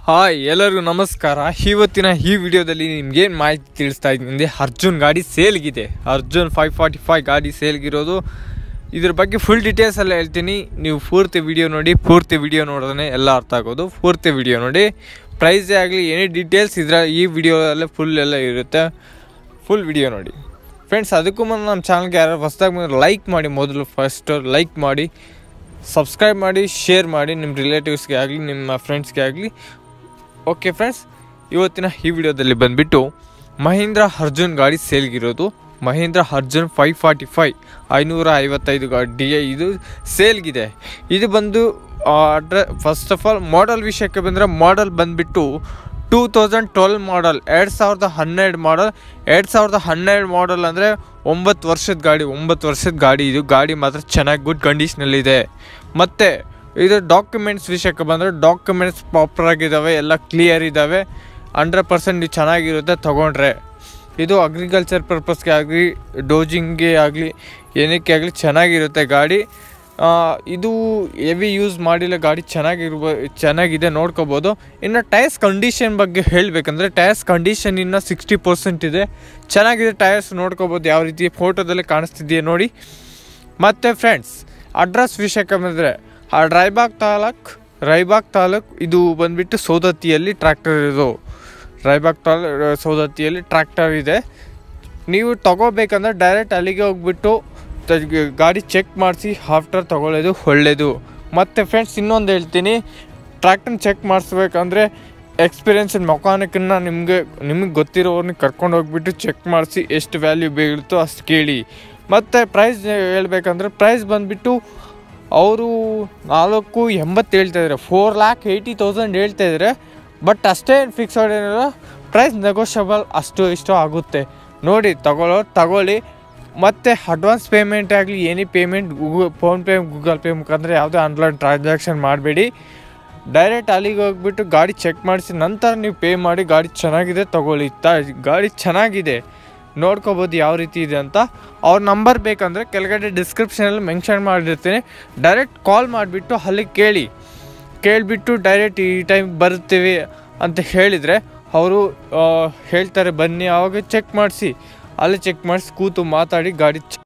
hi ಎಲ್ಲರಿಗೂ ನಮಸ್ಕಾರ ಇವತ್ತಿನ ಈ ವಿಡಿಯೋದಲ್ಲಿ ನಿಮ್ಗೇನು ಮಾಹಿತಿ ತಿಳಿಸ್ತಾ ಇದ್ದೀನಿ ಅಂದರೆ ಅರ್ಜುನ್ ಗಾಡಿ ಸೇಲ್ಗಿದೆ ಅರ್ಜುನ್ ಫೈವ್ ಫಾರ್ಟಿ ಫೈವ್ ಗಾಡಿ ಸೇಲ್ಗಿರೋದು ಇದ್ರ ಬಗ್ಗೆ ಫುಲ್ ಡೀಟೇಲ್ಸ್ ಎಲ್ಲ ಹೇಳ್ತೀನಿ ನೀವು ಪೂರ್ತಿ ವಿಡಿಯೋ ನೋಡಿ ಪೂರ್ತಿ ವಿಡಿಯೋ ನೋಡಿದ್ರೆ ಎಲ್ಲ ಅರ್ಥ ಆಗೋದು ಪೂರ್ತಿ ವಿಡಿಯೋ ನೋಡಿ ಪ್ರೈಸೇ ಆಗಲಿ ಏನೇ ಡೀಟೇಲ್ಸ್ ಇದ್ರ ಈ ವಿಡಿಯೋದಲ್ಲೇ ಫುಲ್ ಎಲ್ಲ ಇರುತ್ತೆ ಫುಲ್ ವಿಡಿಯೋ ನೋಡಿ ಫ್ರೆಂಡ್ಸ್ ಅದಕ್ಕೂ ಮುಂದೆ ನಮ್ಮ ಚಾನಲ್ಗೆ ಯಾರು ಹೊಸ್ದಾಗಿ ಬಂದರೆ ಲೈಕ್ ಮಾಡಿ ಮೊದಲು ಫಸ್ಟು ಲೈಕ್ ಮಾಡಿ ಸಬ್ಸ್ಕ್ರೈಬ್ ಮಾಡಿ ಶೇರ್ ಮಾಡಿ ನಿಮ್ಮ ರಿಲೇಟಿವ್ಸ್ಗೆ ಆಗಲಿ ನಿಮ್ಮ ಫ್ರೆಂಡ್ಸ್ಗೆ ಆಗಲಿ ಓಕೆ ಫ್ರೆಂಡ್ಸ್ ಇವತ್ತಿನ ಈ ವಿಡಿಯೋದಲ್ಲಿ ಬಂದುಬಿಟ್ಟು ಮಹೀಂದ್ರ ಅರ್ಜುನ್ ಗಾಡಿ ಸೇಲ್ಗಿರೋದು Mahindra Arjun five forty five ಐನೂರ ಐವತ್ತೈದು ಗಾಡಿ ಇದು ಸೇಲ್ಗಿದೆ ಇದು ಬಂದು ಅಡ್ರ ಫಸ್ಟ್ ಆಫ್ ಆಲ್ ಮಾಡಲ್ ವಿಷಯಕ್ಕೆ ಬಂದರೆ ಮಾಡಲ್ ಬಂದುಬಿಟ್ಟು ಟೂ ತೌಸಂಡ್ ಟ್ವೆಲ್ ಮಾಡಲ್ ಎರಡು ಸಾವಿರದ ಹನ್ನೆರಡು ಮಾಡಲ್ ಎರಡು ಸಾವಿರದ ಹನ್ನೆರಡು ಮಾಡಲ್ ಅಂದರೆ ಒಂಬತ್ತು ವರ್ಷದ ಗಾಡಿ ಒಂಬತ್ತು ವರ್ಷದ ಗಾಡಿ ಇದು ಗಾಡಿ ಮಾತ್ರ ಚೆನ್ನಾಗಿ ಗುಡ್ ಕಂಡೀಷ್ನಲ್ಲಿದೆ ಮತ್ತು ಇದು ಡಾಕ್ಯುಮೆಂಟ್ಸ್ ವಿಷಯಕ್ಕೆ ಬಂದರೆ ಡಾಕ್ಯುಮೆಂಟ್ಸ್ ಪ್ರಾಪರ್ ಆಗಿದ್ದಾವೆ ಎಲ್ಲ ಕ್ಲಿಯರ್ ಇದ್ದಾವೆ ಹಂಡ್ರೆಡ್ ಪರ್ಸೆಂಟ್ ನೀವು ಚೆನ್ನಾಗಿರುತ್ತೆ ತೊಗೊಂಡ್ರೆ ಇದು ಅಗ್ರಿಕಲ್ಚರ್ ಪರ್ಪಸ್ಗೆ ಆಗಲಿ ಡೋಜಿಂಗ್ಗೆ ಆಗಲಿ ಏನಕ್ಕೆ ಆಗಲಿ ಚೆನ್ನಾಗಿರುತ್ತೆ ಗಾಡಿ ಆ, ಇದು ಹೆವಿ ಯೂಸ್ ಮಾಡಿಲ್ಲ ಗಾಡಿ ಚೆನ್ನಾಗಿರ್ಬೋ ಚೆನ್ನಾಗಿದೆ ನೋಡ್ಕೋಬೋದು ಇನ್ನು ಟೈರ್ಸ್ ಕಂಡೀಷನ್ ಬಗ್ಗೆ ಹೇಳಬೇಕಂದ್ರೆ ಟೈರ್ಸ್ ಕಂಡೀಷನ್ ಇನ್ನು ಸಿಕ್ಸ್ಟಿ ಪರ್ಸೆಂಟ್ ಇದೆ ಚೆನ್ನಾಗಿದೆ ಟೈರ್ಸ್ ನೋಡ್ಕೋಬೋದು ಯಾವ ರೀತಿ ಫೋಟೋದಲ್ಲಿ ಕಾಣಿಸ್ತಿದೆಯಾ ನೋಡಿ ಮತ್ತು ಫ್ರೆಂಡ್ಸ್ ಅಡ್ರೆಸ್ ವಿಷಯಕ್ಕೆ ಬಂದರೆ ಆ ರಾಯ್ಬಾಗ್ ತಾಲೂಕ್ ರಾಯ್ಬಾಗ್ ತಾಲೂಕ್ ಇದು ಬಂದುಬಿಟ್ಟು ಸೌದತ್ತಿಯಲ್ಲಿ ಟ್ರ್ಯಾಕ್ಟರ್ ಇರೋದು ರಾಯ್ಬಾಗ್ ತಾಲ್ ಸೌದತ್ತಿಯಲ್ಲಿ ಟ್ರ್ಯಾಕ್ಟರ್ ಇದೆ ನೀವು ತಗೋಬೇಕಂದ್ರೆ ಡೈರೆಕ್ಟ್ ಅಲ್ಲಿಗೆ ಹೋಗ್ಬಿಟ್ಟು ತ- ಗಾಡಿ ಚೆಕ್ ಮಾಡಿಸಿ ಆಫ್ಟರ್ ತಗೊಳ್ಳೋದು ಒಳ್ಳೆಯದು ಮತ್ತು ಫ್ರೆಂಡ್ಸ್ ಇನ್ನೊಂದು ಹೇಳ್ತೀನಿ ಟ್ರ್ಯಾಕ್ಟರ್ನ ಚೆಕ್ ಮಾಡಿಸ್ಬೇಕಂದ್ರೆ ಎಕ್ಸ್ಪೀರಿಯನ್ಸ್ ಮೆಕಾನಿಕನ್ನ ನಿಮಗೆ ನಿಮಗೆ ಗೊತ್ತಿರೋರ್ನ ಕರ್ಕೊಂಡು ಹೋಗ್ಬಿಟ್ಟು ಚೆಕ್ ಮಾಡಿಸಿ ಎಷ್ಟು ವ್ಯಾಲ್ಯೂ ಬೀಳುತ್ತೋ ಅಷ್ಟು ಕೇಳಿ ಮತ್ತು ಪ್ರೈಸ್ ಹೇಳ್ಬೇಕಂದ್ರೆ ಪ್ರೈಸ್ ಬಂದುಬಿಟ್ಟು ಅವರು ನಾಲ್ಕು ಎಂಬತ್ತು ಹೇಳ್ತಾ ಇದ್ದಾರೆ ಫೋರ್ ಲ್ಯಾಕ್ ಏಯ್ಟಿ ತೌಸಂಡ್ ಹೇಳ್ತಾ ಇದ್ದಾರೆ ಬಟ್ ಅಷ್ಟೇ ಫಿಕ್ಸಡ್ ಏನಿಲ್ಲ ಪ್ರೈಸ್ ನೆಗೋಷಿಯಬಲ್ ಅಷ್ಟು ಇಷ್ಟು ಆಗುತ್ತೆ ನೋಡಿ ತಗೊಳ್ಳೋ ತಗೊಳ್ಳಿ ಮತ್ತು ಅಡ್ವಾನ್ಸ್ ಪೇಮೆಂಟ್ ಆಗಲಿ ಏನೇ payment Google PhonePe Google Pay ಮುಖಾಂತರ ಯಾವುದೇ ಆನ್ಲೈನ್ ಟ್ರಾನ್ಸಾಕ್ಷನ್ ಮಾಡಬೇಡಿ ಡೈರೆಕ್ಟ್ ಅಲ್ಲಿಗೆ ಹೋಗ್ಬಿಟ್ಟು ಗಾಡಿ ಚೆಕ್ ಮಾಡಿಸಿ ನಂತರ ನೀವು ಪೇ ಮಾಡಿ ಗಾಡಿ ಚೆನ್ನಾಗಿದೆ ತಗೊಳ್ಳಿ ತ ಗಾಡಿ ಚೆನ್ನಾಗಿದೆ ನೋಡ್ಕೋಬೋದು ಯಾವ ರೀತಿ ಇದೆ ಅಂತ ಅವ್ರ ನಂಬರ್ ಬೇಕಂದರೆ ಕೆಳಗಡೆ ಡಿಸ್ಕ್ರಿಪ್ಷನಲ್ಲಿ ಮೆನ್ಷನ್ ಮಾಡಿರ್ತೀನಿ ಡೈರೆಕ್ಟ್ ಕಾಲ್ ಮಾಡಿಬಿಟ್ಟು ಅಲ್ಲಿಗೆ ಕೇಳಿ ಕೇಳಿಬಿಟ್ಟು ಡೈರೆಕ್ಟ್ ಈ ಟೈಮ್ ಬರ್ತೀವಿ ಅಂತ ಹೇಳಿದರೆ ಅವರು ಹೇಳ್ತಾರೆ ಬನ್ನಿ ಆವಾಗ ಚೆಕ್ ಮಾಡಿಸಿ ಅಲ್ಲಿ ಚೆಕ್ ಮಾಡಿಸಿ ಕೂತು ಮಾತಾಡಿ ಗಾಡಿ